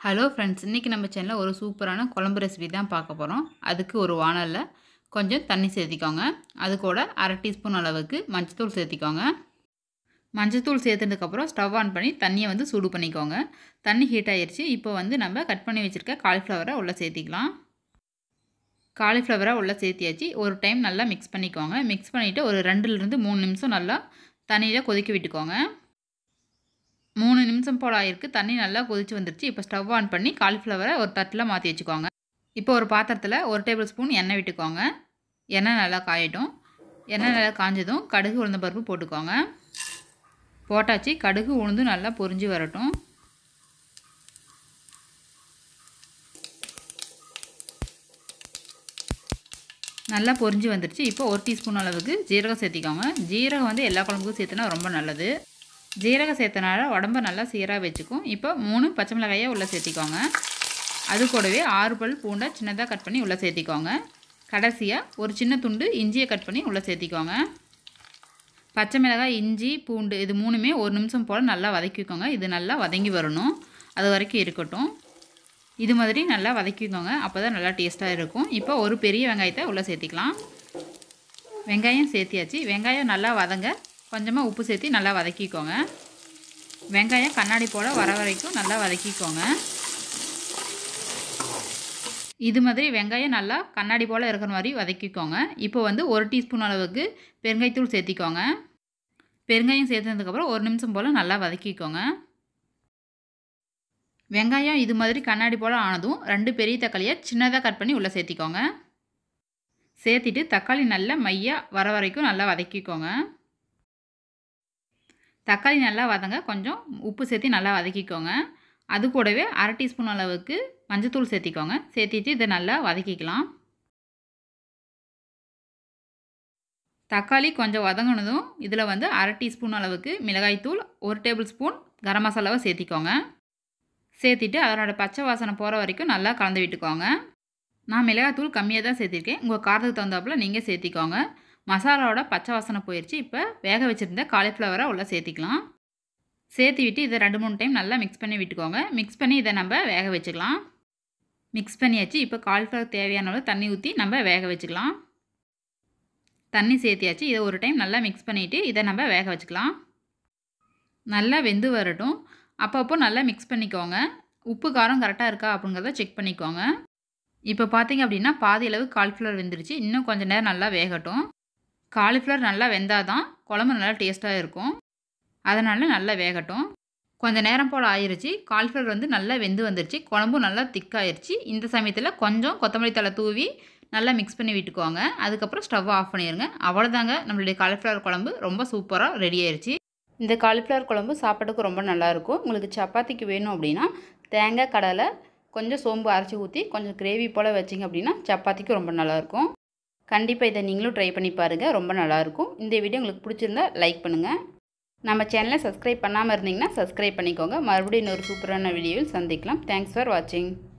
hello friends இன்றைக்கி நம்ம சேனலில் ஒரு சூப்பரான குழம்பு ரெசிபி தான் பார்க்க போகிறோம் அதுக்கு ஒரு வானலில் கொஞ்சம் தண்ணி சேர்த்திக்கோங்க அது கூட அரை டீஸ்பூன் அளவுக்கு மஞ்சத்தூள் சேர்த்திக்கோங்க மஞ்சத்தூள் சேர்த்ததுக்கப்புறம் ஸ்டவ் ஆன் பண்ணி தண்ணியை வந்து சூடு பண்ணிக்கோங்க தண்ணி ஹீட் ஆயிடுச்சு இப்போ வந்து நம்ம கட் பண்ணி வச்சுருக்க காலிஃப்ளவரை உள்ளே சேர்த்திக்கலாம் காலிஃப்ளவரை உள்ளே சேர்த்தியாச்சு ஒரு டைம் நல்லா மிக்ஸ் பண்ணிக்கோங்க மிக்ஸ் பண்ணிவிட்டு ஒரு ரெண்டுலேருந்து மூணு நிமிஷம் நல்லா தண்ணியில் கொதிக்க விட்டுக்கோங்க மூணு நிமிஷம் போல் ஆயிருக்கு தண்ணி நல்லா கொதிச்சு வந்துருச்சு இப்போ ஸ்டவ் ஆன் பண்ணி காலிஃப்ளவரை ஒரு தட்டில் மாற்றி வச்சுக்கோங்க இப்போ ஒரு பாத்திரத்தில் ஒரு டேபிள் ஸ்பூன் எண்ணெய் விட்டுக்கோங்க எண்ணெய் நல்லா காயட்டும் எண்ணெய் நல்லா காஞ்சதும் கடுகு உளுந்த பருப்பு போட்டுக்கோங்க போட்டாச்சு கடுகு உளுந்து நல்லா பொரிஞ்சு வரட்டும் நல்லா பொரிஞ்சு வந்துருச்சு இப்போ ஒரு டீஸ்பூன் அளவுக்கு ஜீரகம் சேர்த்திக்கோங்க ஜீரகம் வந்து எல்லா குழம்புக்கும் சேர்த்துனா ரொம்ப நல்லது ஜீரகம் சேர்த்தனால உடம்ப நல்லா சீராக வச்சுக்கும் இப்போ மூணு பச்சை மிளகாயை உள்ளே சேர்த்திக்கோங்க அது கூடவே ஆறு பல் பூண்டை சின்னதாக கட் பண்ணி உள்ளே சேர்த்திக்கோங்க கடைசியாக ஒரு சின்ன துண்டு இஞ்சியை கட் பண்ணி உள்ளே சேர்த்திக்கோங்க பச்சை மிளகாய் இஞ்சி பூண்டு இது மூணுமே ஒரு நிமிஷம் போல் நல்லா வதக்கிக்கோங்க இது நல்லா வதங்கி வரணும் அது வரைக்கும் இருக்கட்டும் இது மாதிரி நல்லா வதக்கிக்கோங்க அப்போ தான் நல்லா டேஸ்ட்டாக இருக்கும் இப்போ ஒரு பெரிய வெங்காயத்தை உள்ளே சேர்த்திக்கலாம் வெங்காயம் சேர்த்தியாச்சு வெங்காயம் நல்லா வதங்க கொஞ்சமாக உப்பு சேர்த்து நல்லா வதக்கிக்கோங்க வெங்காயம் கண்ணாடி போல் வர வரைக்கும் நல்லா வதக்கிக்கோங்க இது மாதிரி வெங்காயம் நல்லா கண்ணாடி போல் இருக்கிற மாதிரி வதக்கிக்கோங்க இப்போ வந்து ஒரு டீஸ்பூன் அளவுக்கு பெருங்காயத்தூள் சேர்த்திக்கோங்க பெருங்காயம் சேர்த்ததுக்கப்புறம் ஒரு நிமிஷம் போல் நல்லா வதக்கிக்கோங்க வெங்காயம் இது மாதிரி கண்ணாடி போல் ஆனதும் ரெண்டு பெரிய தக்காளியை சின்னதாக கட் பண்ணி உள்ளே சேர்த்திக்கோங்க சேர்த்திட்டு தக்காளி நல்லா மையாக வர வரைக்கும் நல்லா வதக்கிக்கோங்க தக்காளி நல்லா வதங்க கொஞ்சம் உப்பு சேர்த்து நல்லா வதக்கிக்கோங்க அது கூடவே அரை டீஸ்பூன் அளவுக்கு மஞ்சத்தூள் சேர்த்திக்கோங்க சேர்த்திட்டு இதை நல்லா வதக்கிக்கலாம் தக்காளி கொஞ்சம் வதங்கினதும் இதில் வந்து அரை டீஸ்பூன் அளவுக்கு மிளகாய்த்தூள் ஒரு டேபிள் ஸ்பூன் கரம் மசாலாவை சேர்த்திக்கோங்க சேர்த்திட்டு அதனோட பச்சை வாசனை போகிற வரைக்கும் நல்லா கலந்து விட்டுக்கோங்க நான் மிளகாய்த்தூள் கம்மியாக தான் சேர்த்திருக்கேன் உங்கள் காரத்துக்கு தகுந்தாப்பில் நீங்கள் சேர்த்திக்கோங்க மசாலாவோட பச்சை வாசனை போயிடுச்சு இப்போ வேக வச்சுருந்த காலிஃப்ளவரை உள்ளே சேர்த்திக்கலாம் சேர்த்து விட்டு இதை ரெண்டு மூணு டைம் நல்லா மிக்ஸ் பண்ணி விட்டுக்கோங்க மிக்ஸ் பண்ணி இதை நம்ம வேக வச்சுக்கலாம் மிக்ஸ் பண்ணியாச்சு இப்போ காலிஃப்ளவர் தேவையான அளவு தண்ணி ஊற்றி நம்ம வேக வச்சுக்கலாம் தண்ணி சேர்த்தியாச்சு இதை ஒரு டைம் நல்லா மிக்ஸ் பண்ணிவிட்டு இதை நம்ம வேக வச்சுக்கலாம் நல்லா வெந்து வரட்டும் அப்பப்போ நல்லா மிக்ஸ் பண்ணிக்கோங்க உப்பு காரம் கரெக்டாக இருக்கா அப்படிங்கிறத செக் பண்ணிக்கோங்க இப்போ பார்த்தீங்க அப்படின்னா பாதி அளவு காலிஃப்ளவர் வெந்துருச்சு இன்னும் கொஞ்சம் நேரம் நல்லா வேகட்டும் காலிஃப்ளவர் நல்லா வெந்தால் தான் குழம்பு நல்லா டேஸ்ட்டாக இருக்கும் அதனால் நல்லா வேகட்டும் கொஞ்சம் நேரம் போல் ஆயிடுச்சு காலிஃப்ளவர் வந்து நல்லா வெந்து வந்துருச்சு குழம்பும் நல்லா திக்காயிருச்சு இந்த சமயத்தில் கொஞ்சம் கொத்தமல்லி தலை தூவி நல்லா மிக்ஸ் பண்ணி விட்டுக்கோங்க அதுக்கப்புறம் ஸ்டவ் ஆஃப் பண்ணிடுங்க அவ்வளோதாங்க நம்மளுடைய காலிஃப்ளவர் குழம்பு ரொம்ப சூப்பராக ரெடி ஆயிடுச்சு இந்த காலிஃப்ளவர் குழம்பு சாப்பாட்டுக்கு ரொம்ப நல்லாயிருக்கும் உங்களுக்கு சப்பாத்திக்கு வேணும் அப்படின்னா தேங்காய் கடலை கொஞ்சம் சோம்பு அரைச்சி ஊற்றி கொஞ்சம் கிரேவி போல் வச்சிங்க அப்படின்னா சப்பாத்திக்கு ரொம்ப நல்லாயிருக்கும் கண்டிப்பாக இதை நீங்களும் ட்ரை பண்ணி பாருங்கள் ரொம்ப நல்லாயிருக்கும் இந்த வீடியோ உங்களுக்கு பிடிச்சிருந்தா லைக் பண்ணுங்கள் நம்ம சேனலை சப்ஸ்கிரைப் பண்ணாமல் இருந்தீங்கன்னா சப்ஸ்கிரைப் பண்ணிக்கோங்க மறுபடியும் இன்னொரு சூப்பரான வீடியோவில் சந்திக்கலாம் தேங்க்ஸ் ஃபார் வாட்சிங்